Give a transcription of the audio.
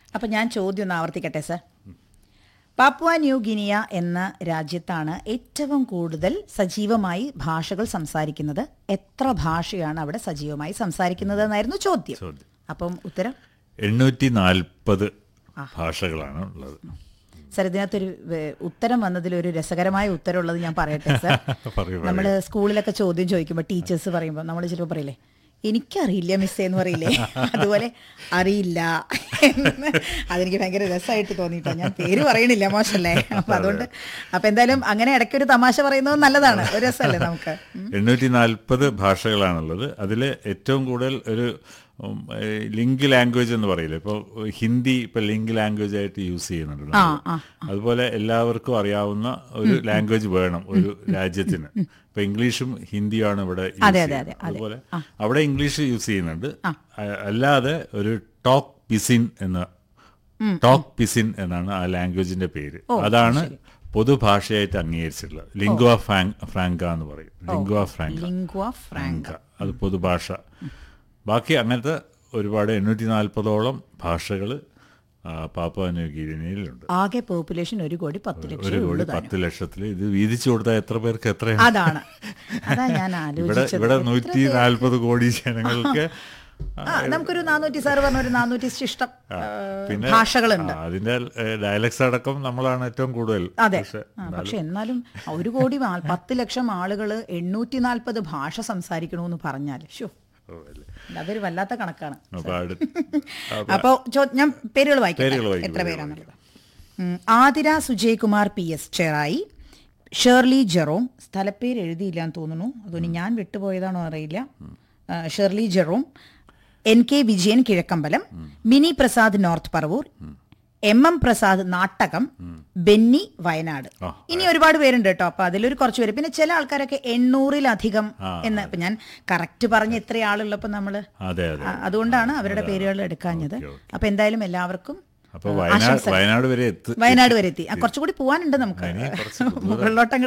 അപ്പം ഞാൻ ചോദ്യം ഒന്ന് ആവർത്തിക്കട്ടെ സർ പാപ്പുവ ന്യൂ ഗിനിയ എന്ന രാജ്യത്താണ് ഏറ്റവും കൂടുതൽ സജീവമായി ഭാഷകൾ സംസാരിക്കുന്നത് എത്ര ഭാഷയാണ് അവിടെ സജീവമായി സംസാരിക്കുന്നത് എന്നായിരുന്നു ചോദ്യം ചോദ്യം. അപ്പം ഉത്തരം എണ്ണൂറ്റി നാൽപ്പത് ഭാഷകളാണ് ഉള്ളത് സർ ഇതിനകത്തൊരു വേ- ഉത്തരം വന്നതിൽ ഒരു രസകരമായ ഉത്തരമുള്ളത് ഞാൻ പറയട്ടെ സർ പറയൂ, നമ്മൾ സ്കൂളിലൊക്കെ ചോദ്യം ചോദിക്കുമ്പോൾ ടീച്ചേഴ്സ് പറയുമ്പോൾ നമ്മൾ ചിലപ്പോൾ പറയില്ലേ എനിക്കറിയില്ല മിസ്സേ എന്ന് പറയില്ലേ അതുപോലെ അറിയില്ല എന്ന് അതെനിക്ക് ഭയങ്കര രസമായിട്ട് തോന്നിയിട്ടോ ഞാൻ പേര് പറയണില്ല മോശമല്ലേ അപ്പൊ അതുകൊണ്ട് അപ്പൊ എന്തായാലും അങ്ങനെ ഇടയ്ക്കൊരു തമാശ പറയുന്നത് നല്ലതാണ് ഒരു രസമല്ലേ നമുക്ക് എണ്ണൂറ്റി നാൽപ്പത് ഭാഷകളാണുള്ളത് അതിൽ ഏറ്റവും കൂടുതൽ ഒരു ഉം, ഏ, ലിങ്ക് ലാംഗ്വേജ് എന്ന് പറയില്ലേ ഇപ്പോൾ ഹിന്ദി ഇപ്പോൾ ലിങ്ക് ലാംഗ്വേജ് ആയിട്ട് യൂസ് ചെയ്യുന്നുണ്ട് നമ്മള്. ആ. അതുപോലെ എല്ലാവർക്കും അറിയാവുന്ന ഒരു ലാംഗ്വേജ് വേണം ഒരു രാജ്യത്തിന് ഇപ്പൊ ഇംഗ്ലീഷും ഹിന്ദിയാണ് ഇവിടെ use അതെ, അതെ, ചെയ്യുന്നത്. അതെ, അതെ. അതുപോലെ അവിടെ ഇംഗ്ലീഷ് യൂസ് ചെയ്യുന്നുണ്ട് അ- അല്ലാതെ ഒരു ടോക്ക് പിസിൻ എന്ന ടോക്ക് പിസിൻ എന്നാണ് ആ ലാംഗ്വേജിന്റെ പേര് അതാണ് പൊതുഭാഷയായിട്ട് അംഗീകരിച്ചിട്ടുള്ളത് ലിംഗ്വ ഫ്രാങ്ക എന്ന് പറയും lingua franca lingua franca franca അത് പൊതുഭാഷ ബാക്കി അങ്ങനത്തെ ഒരുപാട് എണ്ണൂറ്റി നാൽപ്പതോളം ഭാഷകൾ പാപ്പ ന്യൂഗിനിയിലുണ്ട് ആകെ പോപ്പുലേഷൻ ഒരു കോടി പത്ത് ഒരു ലക്ഷം കോടി ഉള്ളൂ പത്ത് ലക്ഷത്തിൽ ഇത് വീതിച്ചു കൊടുത്താൽ എത്ര പേർക്ക് എത്രയാണ് അതാണ് അതാ ഞാൻ ഇവിടെ ആലോചിച്ചത് ഇവിടെ നൂറ്റി നാൽപ്പത് കോടി ജനങ്ങൾക്ക് ആ, നമുക്കൊരു നാനൂറ്റി സാറ് പറഞ്ഞ ഒരു നാനൂറ്റി ശിഷ്ടം ആ, പിന്നെ ഭാഷകളുണ്ട് ആ, അതിന്റെ ഡയലക്ട്സ് അടക്കം നമ്മളാണ് ഏറ്റവും കൂടുതൽ അതെ പക്ഷെ ആ, പക്ഷെ എന്നാലും ഒരു കോടി ആ- പത്ത് ലക്ഷം ആളുകൾ എണ്ണൂറ്റി നാൽപ്പത് ഭാഷ സംസാരിക്കണമെന്ന് പറഞ്ഞാൽ ഷോ ഓ, അല്ലേ. അതൊരു വല്ലാത്ത കണക്കാണ് അപ്പൊ അടുത്ത അപ്പോൾ ഞാൻ പേരുകൾ വായിക്കാം പേരുകൾ വായിക്കൂ, എത്ര പേരുകൾ പേരാന്നുള്ളത് ഉം, ആതിര സുജയ് കുമാർ പി എസ് ചെറായി ഷേർലി ജെറോം സ്ഥലപ്പേര് എഴുതിയില്ല എന്ന് തോന്നുന്നു അതുകൊണ്ട് ഞാൻ വിട്ടുപോയതാണോ അറിയില്ല ആ, Shirley Jerome N K Vijayan Kizhakkambalam Mini Prasad north Paravur M M Prasad Nattakam Benny Wayanad ആ, ഇനി ഒരുപാട് പേരുണ്ട് കേട്ടോ അപ്പൊ അതിലൊരു കുറച്ച് പേര് പിന്നെ ചില ആൾക്കാരൊക്കെ എണ്ണൂറിലധികം എന്ന് ഇപ്പൊ ഞാൻ കറക്റ്റ് പറഞ്ഞ ഇത്ര ആളുള്ളപ്പോ നമ്മള് അതെ അതെ ആ, അതുകൊണ്ടാണ് അവരുടെ പേരുകൾ എടുക്കാഞ്ഞത് അപ്പൊ എന്തായാലും എല്ലാവർക്കും അപ്പൊ വയനാട് വയനാട് വരെ എത്തി വയനാട് വരെ എത്തി ആ, കുറച്ചുകൂടി പോവാനുണ്ട് നമുക്ക് മുകളിലോട്ടങ്ങ്